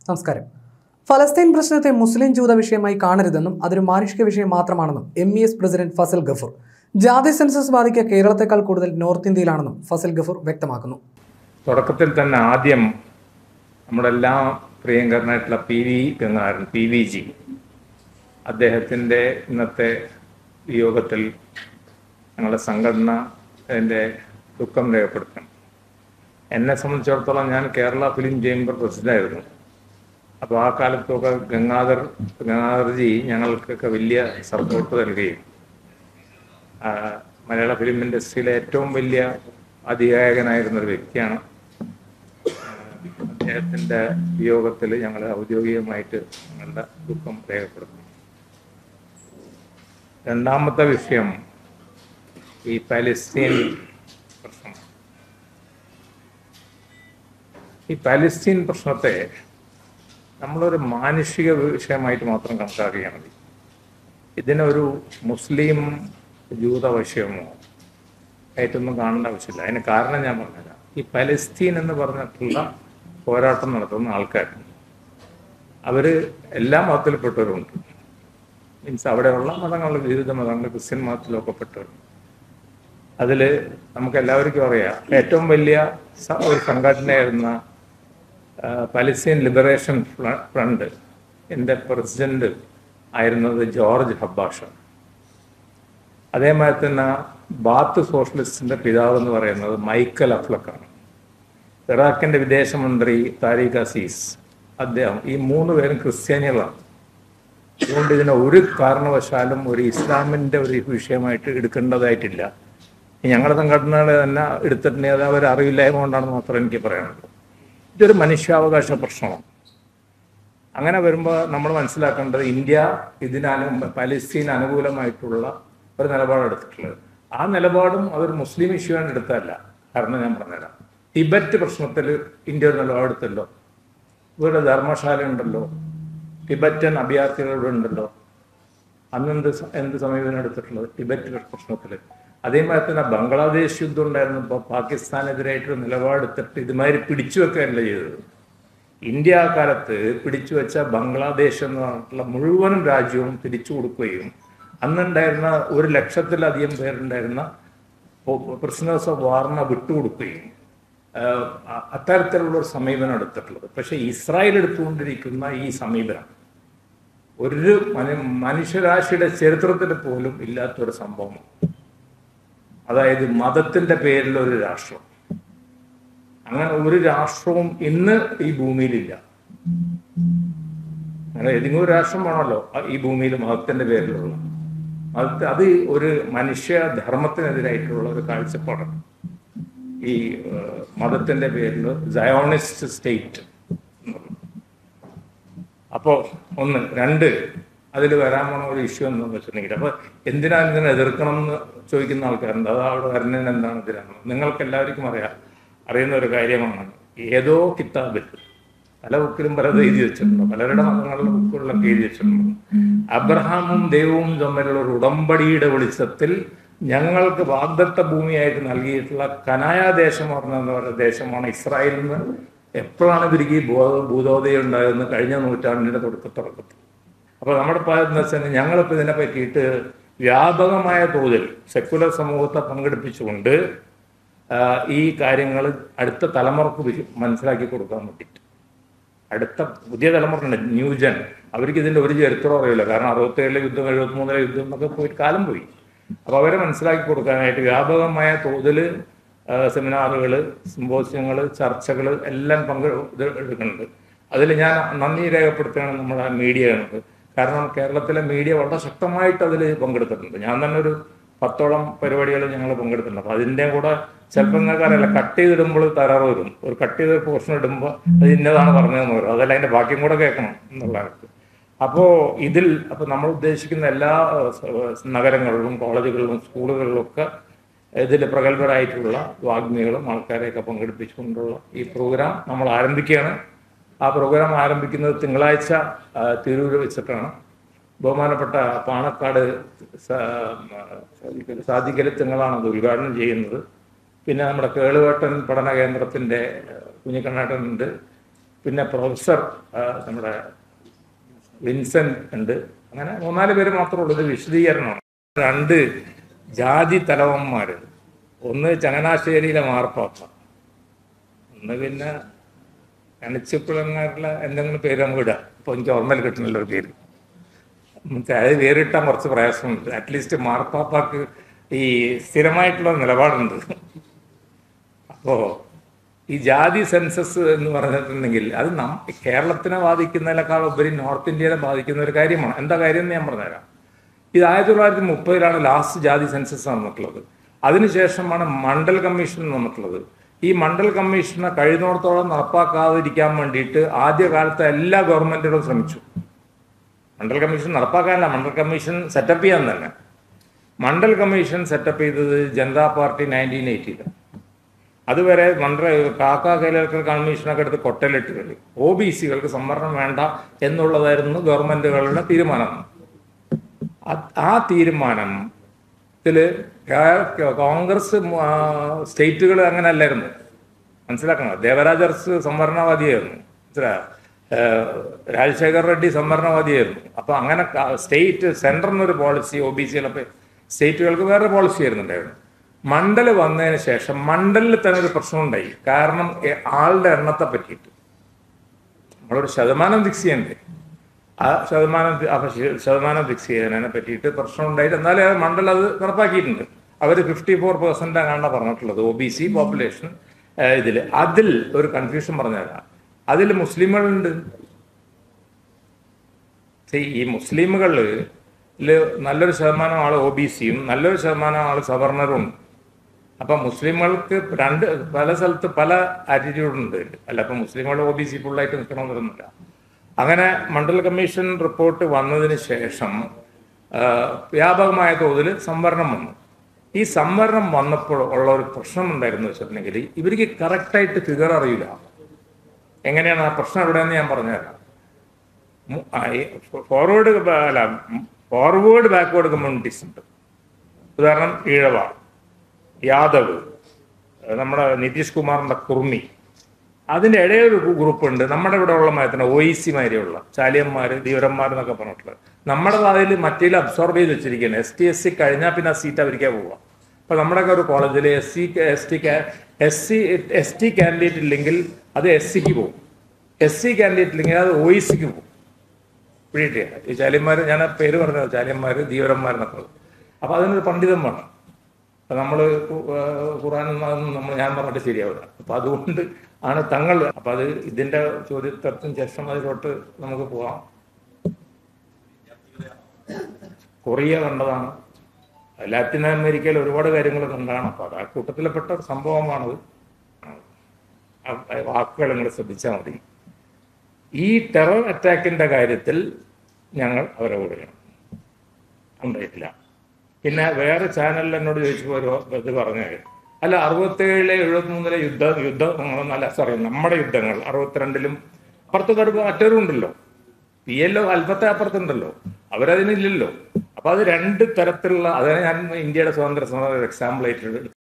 നമസ്കാരം ഫലസ്തീൻ പ്രശ്നത്തെ മുസ്ലിം ജൂത വിഷയമായി കാണരുതെന്നും അതൊരു മാനുഷിക വിഷയം മാത്രമാണെന്നും M E S president Fazal Gafoor ജാതി സെൻസസ് ബാധിക്കുക കേരളത്തെക്കാൾ കൂടുതൽ നോർത്ത് ഇന്ത്യയിലാണെന്നും ഫസൽ ഗഫൂർ വ്യക്തമാക്കുന്നു തുടക്കത്തിൽ തന്നെ ആദ്യം നമ്മുടെ എല്ലാ പ്രിയങ്കരനായിട്ടുള്ള P V Gangadharan P V ji അദ്ദേഹത്തിൻ്റെ ഇന്നത്തെ വിയോഗത്തിൽ ഞങ്ങളുടെ സംഘടന അതിൻ്റെ ദുഃഖം രേഖപ്പെടുത്തണം എന്നെ സംബന്ധിച്ചിടത്തോളം ഞാൻ കേരള ഫിലിം ചേംബർ പ്രസിഡന്റായിരുന്നു അപ്പോൾ ആ കാലത്തൊക്കെ ഗംഗാധർ ഗംഗാധർജി ഞങ്ങൾക്കൊക്കെ വലിയ സപ്പോർട്ട് നൽകുകയും ആ, മലയാള ഫിലിം ഇൻഡസ്ട്രിയിലെ ഏറ്റവും വലിയ അധികായകനായിരുന്ന ഒരു വ്യക്തിയാണ് അദ്ദേഹത്തിന്റെ വിയോഗത്തിൽ ഞങ്ങൾ ഔദ്യോഗികമായിട്ട് ഞങ്ങളുടെ ദുഃഖം രേഖപ്പെടുത്തുന്നു രണ്ടാമത്തെ വിഷയം ഈ പാലസ്തീൻ പ്രശ്നം ഈ പാലസ്തീൻ പ്രശ്നത്തെ നമ്മളൊരു മാനുഷിക വിഷയമായിട്ട് മാത്രം കണക്കാക്കിയാൽ മതി ഇതിനൊരു മുസ്ലിം ജൂത വിഷയമോ ആയിട്ടൊന്നും കാണേണ്ട ആവശ്യമില്ല അതിന് കാരണം ഞാൻ പറഞ്ഞുതരാം ഈ പലസ്തീൻ എന്ന് പറഞ്ഞിട്ടുള്ള പോരാട്ടം നടത്തുന്ന ആൾക്കാർ അവര് എല്ലാ മതത്തിൽപ്പെട്ടവരുണ്ട് മീൻസ് അവിടെയുള്ള മതങ്ങൾ വിവിധ മതങ്ങൾ ക്രിസ്ത്യൻ മതത്തിലൊക്കെ പെട്ടവരുണ്ട് അതിൽ നമുക്ക് എല്ലാവർക്കും അറിയാം ഏറ്റവും വലിയ സ- ഒരു സംഘടനയായിരുന്ന ആ, പലസ്തീൻ ലിബറേഷൻ ഫ്ര- ഫ്രണ്ട് എൻ്റെ പ്രസിഡന്റ് ആയിരുന്നത് ജോർജ് ഹബ്ബാഷ് അതേമാതിരി തന്നെ ബാത്ത് സോഷ്യലിസ്റ്റിന്റെ പിതാവ് എന്ന് പറയുന്നത് മൈക്കൽ അഫ്ലക്കാണ് ഇറാഖിന്റെ വിദേശമന്ത്രി താരിഖ് അസീസ് അദ്ദേഹം ഈ മൂന്ന് പേരും ക്രിസ്ത്യാനികളാണ് അതുകൊണ്ട് ഇതിനെ ഒരു കാരണവശാലും ഒരു ഇസ്ലാമിന്റെ ഒരു വിഷയമായിട്ട് എടുക്കേണ്ടതായിട്ടില്ല ഞങ്ങളുടെ സംഘടനകളെ തന്നെ എടുത്തിട്ടുണ്ടെങ്കിൽ അത് അവർ അറിവില്ലായ്മ കൊണ്ടാണെന്ന് മാത്രമേ എനിക്ക് പറയാനുള്ളൂ ഇതൊരു മനുഷ്യാവകാശ പ്രശ്നമാണ് അങ്ങനെ വരുമ്പോൾ നമ്മൾ മനസ്സിലാക്കേണ്ടത് ഇന്ത്യ ഇതിനു പലസ്തീൻ അനുകൂലമായിട്ടുള്ള ഒരു നിലപാട് എടുത്തിട്ടുള്ളത് ആ നിലപാടും അതൊരു മുസ്ലിം ഇഷ്യൂ ആണ് എടുത്തതല്ല കാരണം ഞാൻ പറഞ്ഞുതരാം ടിബറ്റ് പ്രശ്നത്തിൽ ഇന്ത്യ ഒരു നിലപാടെടുത്തല്ലോ ഇവിടെ ധർമ്മശാല ഉണ്ടല്ലോ ടിബറ്റൻ അഭയാർത്ഥികൾ ഇവിടെ ഉണ്ടല്ലോ അന്നെന്ത് സ- എന്ത് സമീപനം എടുത്തിട്ടുള്ളത് ടിബറ്റ് പ്രശ്നത്തിൽ അതേമാതിരി തന്നെ ബംഗ്ലാദേശ് യുദ്ധം ഉണ്ടായിരുന്നപ്പോൾ പാകിസ്ഥാനെതിരായിട്ട് നിലപാടെടുത്തിട്ട് ഇതുമാതിരി പിടിച്ചു വെക്കുകയല്ല ചെയ്തത് ഇന്ത്യ ആ കാലത്ത് പിടിച്ചു വെച്ച ബംഗ്ലാദേശ് എന്ന് പറഞ്ഞിട്ടുള്ള മുഴുവനും രാജ്യവും തിരിച്ചു കൊടുക്കുകയും അന്നുണ്ടായിരുന്ന ഒരു ലക്ഷത്തിലധികം പേരുണ്ടായിരുന്ന പ്രിസണേഴ്സ് ഓഫ് വാറിനെ വിട്ടുകൊടുക്കുകയും ആഹ് അ- അത്തരത്തിലുള്ള ഒരു സമീപനം എടുത്തിട്ടുള്ളത് പക്ഷെ ഇസ്രായേൽ എടുത്തുകൊണ്ടിരിക്കുന്ന ഈ സമീപനം ഒരു മനു- മനുഷ്യരാശിയുടെ ചരിത്രത്തിൽ പോലും ഇല്ലാത്തൊരു സംഭവമാണ് അതായത് മതത്തിന്റെ പേരിൽ ഒരു രാഷ്ട്രം അങ്ങനെ ഒരു രാഷ്ട്രവും ഇന്ന് ഈ ഭൂമിയിലില്ല അങ്ങനെ ഏതെങ്കിലും ഒരു രാഷ്ട്രം വേണമല്ലോ ആ- ഈ ഭൂമിയിൽ മതത്തിന്റെ പേരിലുള്ള മതത്തെ അത് ഒരു മനുഷ്യ ധർമ്മത്തിനെതിരായിട്ടുള്ള ഒരു കാഴ്ചപ്പാടാണ് ഈ ഏഹ്, മതത്തിന്റെ പേരിൽ സയോണിസ്റ്റ് സ്റ്റേറ്റ് അപ്പോ ഒന്ന് രണ്ട് അതിൽ വരാൻ പോണ ഒരു ഇഷ്യൂ എന്താണെന്ന് വെച്ചിട്ടുണ്ടെങ്കിൽ അപ്പൊ എന്തിനാണ് ഇതിനെ എതിർക്കണം എന്ന് ചോദിക്കുന്ന ആൾക്കാരുണ്ട് അത് അവിടെ വരുന്നതിന് എന്താണ് ഇതിനാണ് നിങ്ങൾക്ക് എല്ലാവർക്കും അറിയാം അറിയുന്ന ഒരു കാര്യമാണ് ഏതോ കിതാബിൽ പല ബുക്കിലും പലത് എഴുതി വെച്ചിട്ടുണ്ട് പലരുടെ മതങ്ങളുടെ ബുക്കുകളിലൊക്കെ എഴുതി വെച്ചിട്ടുണ്ട് അബ്രഹാമും ദൈവവും തമ്മിലുള്ള ഒരു ഉടമ്പടിയുടെ വെളിച്ചത്തിൽ ഞങ്ങൾക്ക് വാഗ്ദത്ത ഭൂമിയായിട്ട് നൽകിയിട്ടുള്ള കനായ ദേശം പറഞ്ഞ എന്താ പറയുക ദേശമാണ് ഇസ്രായേലിൽ നിന്ന് എപ്പോഴാണ് ഇവർക്ക് ഈ ബോധ ഭൂതോദയം ഉണ്ടായതെന്ന് കഴിഞ്ഞ നൂറ്റാണ്ടിന്റെ തുടക്ക തുടക്കത്തിൽ അപ്പൊ നമ്മുടെ ഭാഗത്ത് വെച്ചാൽ ഞങ്ങളിപ്പോ ഇതിനെ പറ്റിയിട്ട് വ്യാപകമായ തോതിൽ സെക്കുലർ സമൂഹത്തെ പങ്കെടുപ്പിച്ചുകൊണ്ട് ആ, ഈ കാര്യങ്ങൾ അടുത്ത തലമുറക്ക് വിശ- മനസ്സിലാക്കി കൊടുക്കാൻ വേണ്ടിയിട്ട് അടുത്ത പുതിയ തലമുറ ന്യൂജൻ അവർക്ക് ഇതിന്റെ ഒരു ചരിത്രം അറിയില്ല കാരണം അറുപത്തേഴിലെ യുദ്ധം എഴുപത്തിമൂന്നിലെ യുദ്ധം എന്നൊക്കെ പോയി കാലം പോയി അപ്പൊ അവരെ മനസ്സിലാക്കി കൊടുക്കാനായിട്ട് വ്യാപകമായ തോതിൽ സെമിനാറുകൾ സിമ്പോസിയങ്ങൾ ചർച്ചകൾ എല്ലാം പങ്കെ ഇത് എടുക്കുന്നുണ്ട് അതിൽ ഞാൻ നന്ദി രേഖപ്പെടുത്തുകയാണ് നമ്മുടെ മീഡിയകൾക്ക് കാരണം കേരളത്തിലെ മീഡിയ വളരെ ശക്തമായിട്ട് അതിൽ പങ്കെടുത്തിട്ടുണ്ട് ഞാൻ തന്നെ ഒരു പത്തോളം പരിപാടികൾ ഞങ്ങൾ പങ്കെടുത്തിട്ടുണ്ട് അപ്പൊ അതിന്റെ കൂടെ ചിലപ്പോൾ നിങ്ങൾക്ക് അറിയില്ല കട്ട് ചെയ്തിടുമ്പോൾ തരാറ് വരും ഒരു കട്ട് ചെയ്ത പോർഷൻ ഇടുമ്പോൾ അത് ഇന്നതാണ് പറഞ്ഞതെന്ന് വരും അതല്ല അതിന്റെ ബാക്കിയും കൂടെ കേൾക്കണം എന്നുള്ളതാണ് അപ്പോ ഇതിൽ അപ്പൊ നമ്മൾ ഉദ്ദേശിക്കുന്ന എല്ലാ ഏഹ്, സ- നഗരങ്ങളിലും കോളേജുകളിലും സ്കൂളുകളിലും ഒക്കെ ഇതിൽ പ്രഗത്ഭരായിട്ടുള്ള വാഗ്മികളും ആൾക്കാരെയൊക്കെ പങ്കെടുപ്പിച്ചുകൊണ്ടുള്ള ഈ പ്രോഗ്രാം നമ്മൾ ആരംഭിക്കുകയാണ് ആ പ്രോഗ്രാം ആരംഭിക്കുന്നത് തിങ്കളാഴ്ച ആ, തിരൂര് വെച്ചിട്ടാണ് ബഹുമാനപ്പെട്ട പാണക്കാട് സാധിക്കൽ തിങ്കളാണ് അത് ഉദ്ഘാടനം ചെയ്യുന്നത് പിന്നെ നമ്മുടെ കേളുവേട്ടൻ പഠന കേന്ദ്രത്തിന്റെ ഏഹ്, കുഞ്ഞിക്കണ്ണേട്ടനുണ്ട് പിന്നെ പ്രൊഫസർ ആ, നമ്മുടെ വിൻസെന്റ് ഉണ്ട് അങ്ങനെ മൂന്നാല് പേര് മാത്രമേ ഉള്ളൂ ഇത് വിശദീകരണമാണ് രണ്ട് ജാതി തലവന്മാര് ഒന്ന് ചങ്ങനാശ്ശേരിയിലെ മാർപ്പാപ്പ ഒന്ന് പിന്നെ കണിച്ചപ്പിളങ്ങാരിലെ എന്തെങ്കിലും പേര് നമുക്ക് ഇടാം അപ്പോൾ എനിക്ക് ഓർമ്മയിൽ കിട്ടുന്നില്ല ഒരു പേര് നമുക്ക് അത് പേരിട്ടാൻ കുറച്ച് പ്രയാസമുണ്ട് അറ്റ്ലീസ്റ്റ് മാർപ്പാപ്പാക്ക് ഈ സ്ഥിരമായിട്ടുള്ള നിലപാടുണ്ട് അപ്പോ ഈ ജാതി സെൻസസ് എന്ന് പറഞ്ഞിട്ടുണ്ടെങ്കിൽ അത് നം കേരളത്തിനെ ബാധിക്കുന്നതിനേക്കാൾ ഉപരി നോർത്ത് ഇന്ത്യയെ ബാധിക്കുന്ന ഒരു കാര്യമാണ് എന്താ കാര്യം എന്ന് ഞാൻ പറഞ്ഞുതരാം ഇത് ആയിരത്തി തൊള്ളായിരത്തി മുപ്പതിലാണ് ലാസ്റ്റ് ജാതി സെൻസസ് വന്നിട്ടുള്ളത് അതിനുശേഷമാണ് മണ്ഡൽ കമ്മീഷൻ വന്നിട്ടുള്ളത് ഈ മണ്ഡൽ കമ്മീഷനെ കഴിയുന്നിടത്തോളം നടപ്പാക്കാതിരിക്കാൻ വേണ്ടിയിട്ട് ആദ്യകാലത്തെ എല്ലാ ഗവൺമെന്റുകളും ശ്രമിച്ചു മണ്ഡൽ കമ്മീഷൻ നടപ്പാക്കാനല്ല മണ്ഡൽ കമ്മീഷൻ സെറ്റപ്പ് ചെയ്യാൻ തന്നെ മണ്ഡൽ കമ്മീഷൻ സെറ്റപ്പ് ചെയ്തത് ജനതാ പാർട്ടി നയൻറ്റീൻ എയ്റ്റിയിൽ അതുവരെ മണ്ഡല കാക്ക കൈലക്കൽ കമ്മീഷനൊക്കെ എടുത്ത് കൊട്ടലിട്ട് കളി ഒ ബി സികൾക്ക് സംവരണം വേണ്ട എന്നുള്ളതായിരുന്നു ഗവൺമെന്റുകളുടെ തീരുമാനം അത് ആ തീരുമാനത്തില് കേ- കോൺഗ്രസ് ആ, സ്റ്റേറ്റുകൾ അങ്ങനെ അല്ലായിരുന്നു മനസ്സിലാക്കണം ദേവരാജർസ് സംവരണവാദിയായിരുന്നു മനസ്സിലായോ? ഏഹ്, രാജശേഖർ റെഡ്ഡി സംവരണവാദിയായിരുന്നു അപ്പൊ അങ്ങനെ ക- സ്റ്റേറ്റ് സെൻട്രലിനൊരു പോളിസി ഒ ബി സികളൊക്കെ സ്റ്റേറ്റുകൾക്ക് വേറെ പോളിസി ആയിരുന്നുണ്ടായിരുന്നു മണ്ഡൽ വന്നതിന് ശേഷം മണ്ഡലിൽ തന്നെ ഒരു പ്രശ്നമുണ്ടായി കാരണം എ- ആളുടെ എണ്ണത്തെ പറ്റിയിട്ട് നമ്മളൊരു ശതമാനം ഫിക്സ് ചെയ്യണ്ടേ ആ ശതമാനം ഫി- ആ ശ- ശതമാനം ഫിക്സ് ചെയ്യുന്നതിനെ പറ്റിയിട്ട് പ്രശ്നം ഉണ്ടായിട്ട് എന്നാലും ആ മണ്ഡൽ അത് നടപ്പാക്കിയിട്ടുണ്ട് അവർ ഫിഫ്റ്റി ഫോർ പെർസെന്റ് ആണ് പറഞ്ഞിട്ടുള്ളത് ഒ ബി സി പോപ്പുലേഷൻ ഇതിൽ അതിൽ ഒരു കൺഫ്യൂഷൻ പറഞ്ഞുതരാം അതിൽ മുസ്ലിങ്ങളുണ്ട് See, ഈ മുസ്ലിമുകളിൽ നല്ലൊരു ശതമാനം ആൾ ഒ ബി സിയും നല്ലൊരു ശതമാനം ആൾ സവർണറും ഉണ്ട് അപ്പൊ മുസ്ലിങ്ങൾക്ക് രണ്ട് പല സ്ഥലത്ത് പല ആറ്റിറ്റ്യൂഡ് ഉണ്ട് അല്ല അപ്പൊ മുസ്ലിങ്ങൾ ഒ ബി സി ഫുള്ളായിട്ട് നിൽക്കണമെന്നൊന്നുമില്ല അങ്ങനെ മണ്ഡൽ കമ്മീഷൻ റിപ്പോർട്ട് വന്നതിന് ശേഷം ആ, വ്യാപകമായ തോതിൽ സംവരണം വന്നു ഈ സംവരണം വന്നപ്പോൾ ഉള്ള ഒരു പ്രശ്നം ഉണ്ടായിരുന്നു വെച്ചിട്ടുണ്ടെങ്കിൽ ഇവർക്ക് കറക്റ്റായിട്ട് ഫിഗർ അറിയില്ല എങ്ങനെയാണ് ആ പ്രശ്നം എവിടെയെന്ന് ഞാൻ പറഞ്ഞുതരാം ഫോർവേഡ് അല്ല ഫോർവേഡ് ബാക്ക്വേർഡ് കമ്മ്യൂണിറ്റീസ് ഉണ്ട് ഉദാഹരണം ഈഴവ യാദവ് ഏഹ് നമ്മുടെ നിതീഷ് കുമാറിന്റെ കുർമി അതിന്റെ ഇടയിൽ ഒരു ഗ്രൂപ്പ് ഉണ്ട് നമ്മുടെ ഇവിടെ ഉള്ള മതത്തിന് ഒ ഇ സി മാതിരിയുള്ള ചാലിയന്മാര് ധീവരന്മാർ എന്നൊക്കെ പറഞ്ഞിട്ടുള്ളത് നമ്മുടെ അതിൽ മറ്റേൽ അബ്സോർബ് ചെയ്ത് വെച്ചിരിക്കുകയാണ് എസ് ടി എസ് സി കഴിഞ്ഞാൽ പിന്നെ ആ സീറ്റ് അവരിക്കാ പോവുക അപ്പൊ നമ്മുടെയൊക്കെ ഒരു കോളേജിൽ S C S T S C S T candidate ഇല്ലെങ്കിൽ അത് എസ് സിക്ക് പോകും എസ് സി കാൻഡിഡേറ്റ് ഇല്ലെങ്കിൽ അത് ഒ ഇ സിക്ക് പോകും പിടിയിട്ടിയ ഈ ചാലിയന്മാർ ഞാൻ ആ പേര് പറഞ്ഞത് ചാലിയന്മാർ ധീവരന്മാരെന്നൊക്കെ ഉള്ളത്. അപ്പൊ അതിനൊരു പണ്ഡിതം വേണം അപ്പൊ നമ്മള് കു- ഏഹ് ഖുറാനൊന്നും അതൊന്നും നമ്മൾ ഞാൻ പറഞ്ഞിട്ട് ശരിയാവില്ല അപ്പൊ അതുകൊണ്ട് ആണ് തങ്ങൾ അപ്പൊ അത് ഇതിന്റെ ചോദ്യത്തിന് ശേഷം അതിലോട്ട് നമുക്ക് പോവാം കൊറിയ കണ്ടതാണ് ലാറ്റിൻ അമേരിക്കയിൽ ഒരുപാട് കാര്യങ്ങൾ കണ്ടാണ് അപ്പൊ അത് ആ കൂട്ടത്തിൽപ്പെട്ട ഒരു സംഭവമാണത് ആ വാക്കുകൾ നിങ്ങൾ ശ്രദ്ധിച്ചാൽ മതി ഈ ടെറർ അറ്റാക്കിന്റെ കാര്യത്തിൽ ഞങ്ങൾ അവരെ കൂടെയാണ് ഉണ്ടായിട്ടില്ല പിന്നെ വേറെ ചാനലിൽ എന്നോട് ചോദിച്ചപ്പോൾ ഒരു ഇത് പറഞ്ഞു അല്ല അറുപത്തേഴിലെ എഴുപത്തിമൂന്നിലെ യുദ്ധ യുദ്ധങ്ങളൊന്നല്ല സോറി നമ്മുടെ യുദ്ധങ്ങൾ അറുപത്തിരണ്ടിലും അപ്പുറത്ത് കടുപ്പ് മറ്റൊരു ഉണ്ടല്ലോ പി എൽ ഒ അല്പത്തെ അപ്പുറത്തുണ്ടല്ലോ അവരതിനില്ലല്ലോ അപ്പൊ അത് രണ്ട് തരത്തിലുള്ള അതാണ് ഞാൻ ഇന്ത്യയുടെ സ്വാതന്ത്ര്യ സമര എക്സാമ്പിൾ ആയിട്ട്